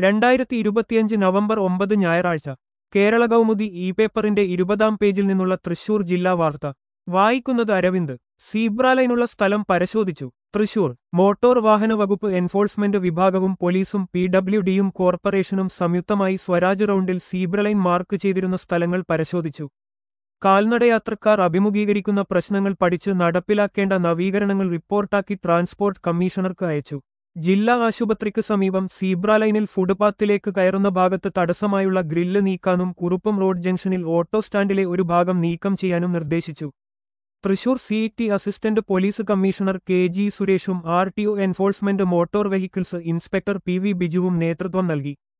രണ്ടായിരത്തി ഇരുപത്തിയഞ്ച് നവംബർ ഒമ്പത് ഞായറാഴ്ച കേരള കൗമുദി ഇ പേപ്പറിന്റെ ഇരുപതാം പേജിൽ നിന്നുള്ള തൃശൂർ ജില്ലാ വാർത്ത വായിക്കുന്നത് അരവിന്ദ് സീബ്രാലൈനുള്ള സ്ഥലം പരിശോധിച്ചു തൃശൂർ മോട്ടോർ വാഹന വകുപ്പ് എൻഫോഴ്സ്മെന്റ് വിഭാഗവും പോലീസും പി ഡബ്ല്യു ഡിയും കോർപ്പറേഷനും സംയുക്തമായി സ്വരാജ് റൗണ്ടിൽ സീബ്രലൈൻ മാർക്ക് ചെയ്തിരുന്ന സ്ഥലങ്ങൾ പരിശോധിച്ചു കാൽനടയാത്രക്കാർ അഭിമുഖീകരിക്കുന്ന പ്രശ്നങ്ങൾ പഠിച്ച് നടപ്പിലാക്കേണ്ട നവീകരണങ്ങൾ റിപ്പോർട്ടാക്കി ട്രാൻസ്പോർട്ട് കമ്മീഷണർക്ക് അയച്ചു ജില്ലാ ആശുപത്രിക്ക് സമീപം സീബ്രാലൈനിൽ ഫുട്പാത്തിലേക്ക് കയറുന്ന ഭാഗത്ത് തടസ്സമായുള്ള ഗ്രില്ല് നീക്കാനും കുറുപ്പം റോഡ് ജംഗ്ഷനിൽ ഓട്ടോ സ്റ്റാൻഡിലെ ഒരു ഭാഗം നീക്കം ചെയ്യാനും നിർദ്ദേശിച്ചു Thrissur C T assistant police commissioner K G സുരേഷും R T O enforcement motor vehicles inspector P V ബിജുവും നേതൃത്വം നൽകി